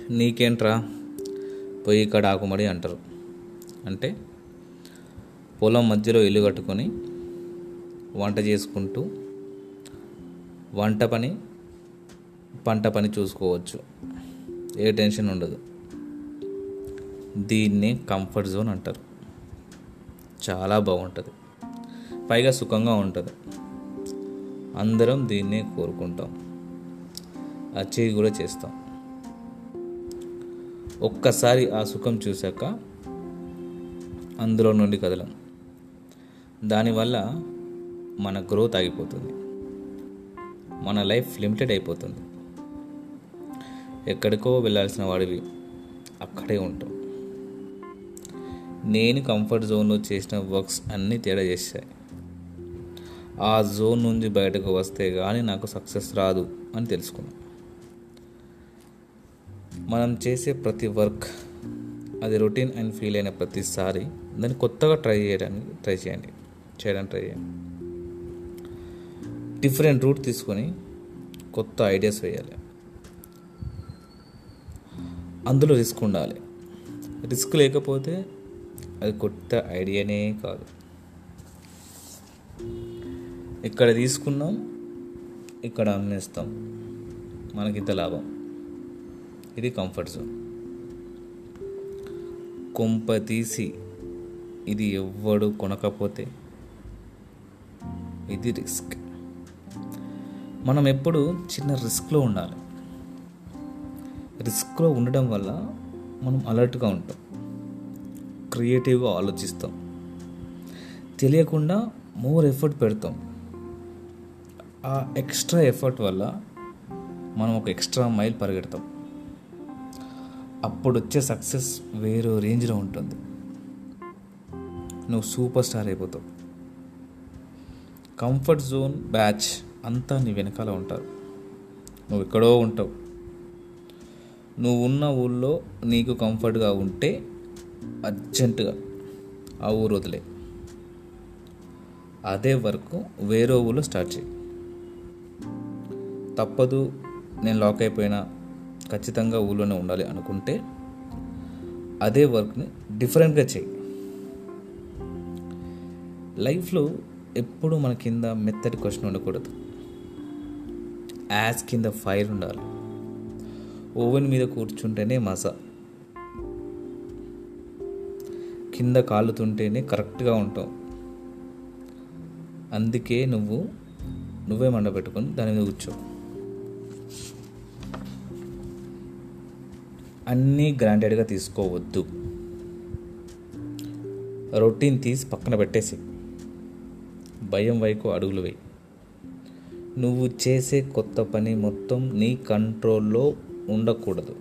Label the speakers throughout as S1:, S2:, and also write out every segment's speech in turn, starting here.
S1: నీకేంట్రా పోయి ఇక్కడ ఆకుమడి అంటారు అంటే పొలం మధ్యలో ఇల్లు కట్టుకొని వంట చేసుకుంటూ వంట పని పంట పని చూసుకోవచ్చు ఏ టెన్షన్ ఉండదు దీన్ని కంఫర్ట్ జోన్ అంటారు చాలా బాగుంటుంది పైగా సుఖంగా ఉంటుంది అందరం దీన్నే కోరుకుంటాం అచీవ్ కూడా చేస్తాం ఒక్కసారి ఆ సుఖం చూశాక అందులో నుండి కదలం దానివల్ల మన గ్రోత్ ఆగిపోతుంది మన లైఫ్ లిమిటెడ్ అయిపోతుంది ఎక్కడికో వెళ్ళాల్సిన వాడివి అక్కడే ఉంటాం నేను కంఫర్ట్ జోన్లో చేసిన వర్క్స్ అన్నీ తేడా చేశాయి ఆ జోన్ నుంచి బయటకు వస్తే కానీ నాకు సక్సెస్ రాదు అని తెలుసుకున్నాను మనం చేసే ప్రతి వర్క్ అది రొటీన్ అండ్ ఫీల్ అయిన ప్రతిసారి దాన్ని కొత్తగా ట్రై చేయడానికి ట్రై చేయండి చేయడానికి ట్రై చేయండి డిఫరెంట్ రూట్ తీసుకొని కొత్త ఐడియాస్ వేయాలి అందులో రిస్క్ ఉండాలి రిస్క్ లేకపోతే అది కొత్త ఐడియానే కాదు ఇక్కడ తీసుకున్నాం ఇక్కడ అమ్మేస్తాం మనకి ఇంత లాభం ఇది కంఫర్ట్ జోన్ కొంప తీసి ఇది ఎవ్వడు కొనకపోతే ఇది రిస్క్ మనం ఎప్పుడు చిన్న రిస్క్లో ఉండాలి రిస్క్లో ఉండడం వల్ల మనం అలర్ట్గా ఉంటాం క్రియేటివ్గా ఆలోచిస్తాం తెలియకుండా మోర్ ఎఫర్ట్ పెడతాం ఆ ఎక్స్ట్రా ఎఫర్ట్ వల్ల మనం ఒక ఎక్స్ట్రా మైల్ పరిగెడతాం అప్పుడు వచ్చే సక్సెస్ వేరే రేంజ్లో ఉంటుంది నువ్వు సూపర్ స్టార్ అయిపోతావు కంఫర్ట్ జోన్ బ్యాచ్ అంతా నీ వెనకాల ఉంటారు నువ్వు ఎక్కడో ఉంటావు నువ్వు ఉన్న ఊళ్ళో నీకు కంఫర్ట్గా ఉంటే అర్జెంటుగా ఆ ఊరు వదిలే అదే వరకు వేరే ఊళ్ళో స్టార్ట్ చేయి తప్పదు నేను లాక్ అయిపోయినా ఖచ్చితంగా ఊళ్ళోనే ఉండాలి అనుకుంటే అదే వర్క్ని డిఫరెంట్గా చేయి లైఫ్లో ఎప్పుడు మన కింద మెత్తటి క్వశ్చన్ ఉండకూడదు యాజ్ కింద ఫైర్ ఉండాలి ఓవెన్ మీద కూర్చుంటేనే మజా కింద కాలుతుంటేనే కరెక్ట్గా ఉంటావు అందుకే నువ్వు నువ్వే మండ పెట్టుకొని దాని మీద కూర్చో అన్నీ గ్రాంటెడ్గా తీసుకోవద్దు రొటీన్ తీసి పక్కన పెట్టేసి భయం వైపు అడుగులు వేయి నువ్వు చేసే కొత్త పని మొత్తం నీ కంట్రోల్లో ఉండకూడదు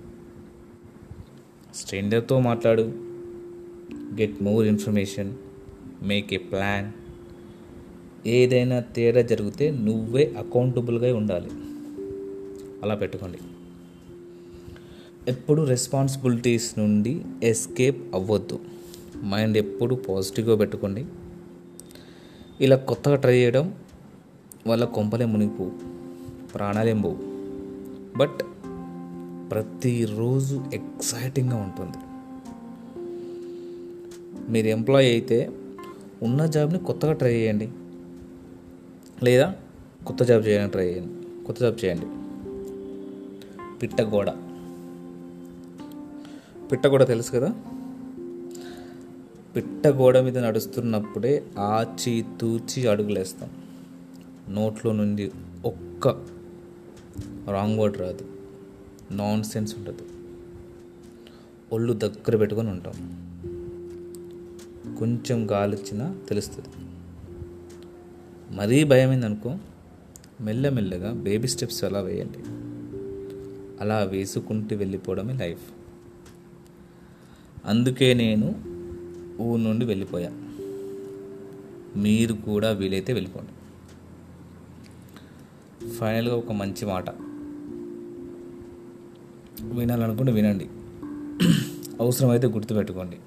S1: స్ట్రేంజర్తో మాట్లాడు get more information make a plan ఏదైనా తేడా జరిగితే నువ్వే అకౌంటబుల్గా ఉండాలి అలా పెట్టుకోండి ఎప్పుడు రెస్పాన్సిబిలిటీస్ నుండి ఎస్కేప్ అవ్వద్దు మైండ్ ఎప్పుడు పాజిటివ్గా పెట్టుకోండి ఇలా కొత్తగా ట్రై చేయడం వల్ల కొంపలే మునిగిపోవు ప్రాణాలేం పోవు బట్ ప్రతిరోజు ఎక్సైటింగ్గా ఉంటుంది మీరు ఎంప్లాయ్ అయితే ఉన్న జాబ్ని కొత్తగా ట్రై చేయండి లేదా కొత్త జాబ్ చేయడానికి ట్రై చేయండి కొత్త జాబ్ చేయండి పిట్టగోడ పిట్టగోడ తెలుసు కదా పిట్టగోడ మీద నడుస్తున్నప్పుడే ఆచి తూచి అడుగులేస్తాం నోట్లో నుండి ఒక్క రాంగ్ వర్డ్ రాదు నాన్ సెన్స్ ఉండదు ఒళ్ళు దగ్గర పెట్టుకొని ఉంటాం కొంచెం గాలి వచ్చినా తెలుస్తుంది మరీ భయమైందనుకో మెల్లమెల్లగా బేబీ స్టెప్స్ అలా వేయండి అలా వేసుకుంటూ వెళ్ళిపోవడమే లైఫ్ అందుకే నేను ఊరు నుండి వెళ్ళిపోయా మీరు కూడా వీలైతే వెళ్ళిపోండి ఫైనల్గా ఒక మంచి మాట వినాలనుకుంటే వినండి అవసరమైతే గుర్తుపెట్టుకోండి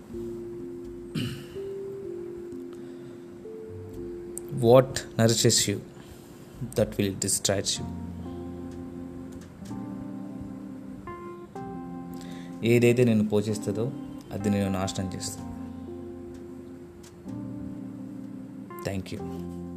S1: what nourishes you that will distract you ఏదైతే నేను పోషిస్తుందో అది నేను నాశనం చేస్తాను థ్యాంక్ యూ